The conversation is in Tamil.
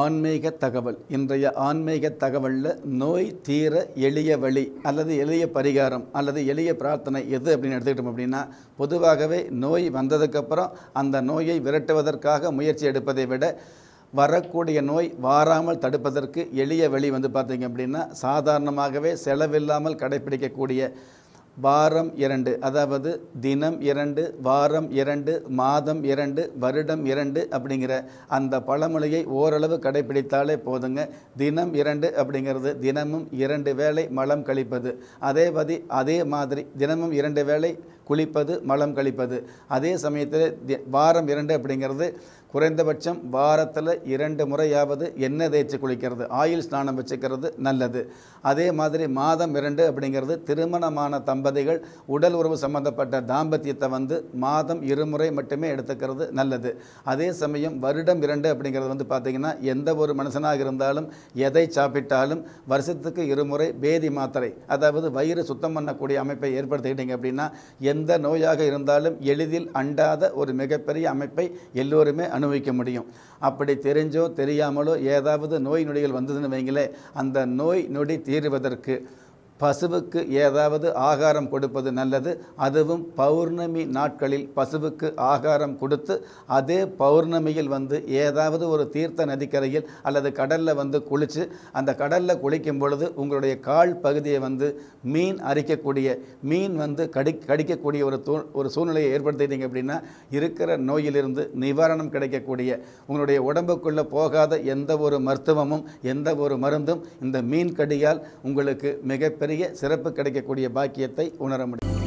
ஆன்மீக தகவல் இன்றைய ஆன்மீக தகவலில் நோய் தீர எளிய வழி அல்லது எளிய பரிகாரம் அல்லது எளிய பிரார்த்தனை எது அப்படின்னு எடுத்துக்கிட்டோம் அப்படின்னா பொதுவாகவே நோய் வந்ததுக்கப்புறம் அந்த நோயை விரட்டுவதற்காக முயற்சி எடுப்பதை விட வரக்கூடிய நோய் வாராமல் தடுப்பதற்கு எளிய வழி வந்து பார்த்தீங்க அப்படின்னா சாதாரணமாகவே செலவில்லாமல் கடைப்பிடிக்கக்கூடிய வாரம் இரண்டு அதாவது தினம் இரண்டு வாரம் இரண்டு மாதம் இரண்டு வருடம் இரண்டு அப்படிங்கிற அந்த பழமொழியை ஓரளவு கடைப்பிடித்தாலே போதுங்க தினம் இரண்டு அப்படிங்கிறது தினமும் இரண்டு வேளை மலம் கழிப்பது அதே பதி அதே மாதிரி தினமும் இரண்டு வேளை குளிப்பது மலம் கழிப்பது அதே சமயத்தில் தி- வாரம் இரண்டு அப்படிங்கிறது குறைந்தபட்சம் வாரத்தில் இரண்டு முறையாவது எண்ணெய் தேய்ச்சி குளிக்கிறது ஆயில் ஸ்நானம் வச்சுக்கிறது நல்லது அதே மாதிரி மாதம் இரண்டு அப்படிங்கிறது திருமணமான தம்பதிகள் உடல் உறவு சம்பந்தப்பட்ட தாம்பத்தியத்தை வந்து மாதம் இருமுறை மட்டுமே எடுத்துக்கிறது நல்லது அதே சமயம் வருடம் இரண்டு அப்படிங்கிறது வந்து பார்த்திங்கன்னா எந்த ஒரு மனுஷனாக இருந்தாலும் எதை சாப்பிட்டாலும் வருஷத்துக்கு இருமுறை பேதி மாத்திரை அதாவது வயிறு சுத்தம் பண்ணக்கூடிய அமைப்பை ஏற்படுத்திக்கிட்டீங்க அப்படின்னா எந்த நோயாக இருந்தாலும் எளிதில் அண்டாத ஒரு மிகப்பெரிய அமைப்பை எல்லோருமே அனுபவிக்க முடியும் அப்படி தெரிஞ்சோ தெரியாமலோ ஏதாவது நோய் நொடிகள் வந்ததுன்னு வைங்களே அந்த நோய் நொடி தீருவதற்கு பசுவுக்கு ஏதாவது ஆகாரம் கொடுப்பது நல்லது அதுவும் பௌர்ணமி நாட்களில் பசுவுக்கு ஆகாரம் கொடுத்து அதே பௌர்ணமியில் வந்து ஏதாவது ஒரு தீர்த்த நதிக்கரையில் அல்லது கடலில் வந்து குளித்து அந்த கடலில் குளிக்கும் பொழுது உங்களுடைய கால் பகுதியை வந்து மீன் அரிக்கக்கூடிய மீன் வந்து கடி கடிக்கக்கூடிய ஒரு தூ ஒரு சூழ்நிலையை ஏற்படுத்திட்டீங்க அப்படின்னா இருக்கிற நோயிலிருந்து நிவாரணம் கிடைக்கக்கூடிய உங்களுடைய உடம்புக்குள்ளே போகாத எந்த ஒரு மருத்துவமும் எந்த ஒரு மருந்தும் இந்த மீன் கடியால் உங்களுக்கு மிகப்பெரிய சிறப்பு கிடைக்கக்கூடிய பாக்கியத்தை உணர முடியும்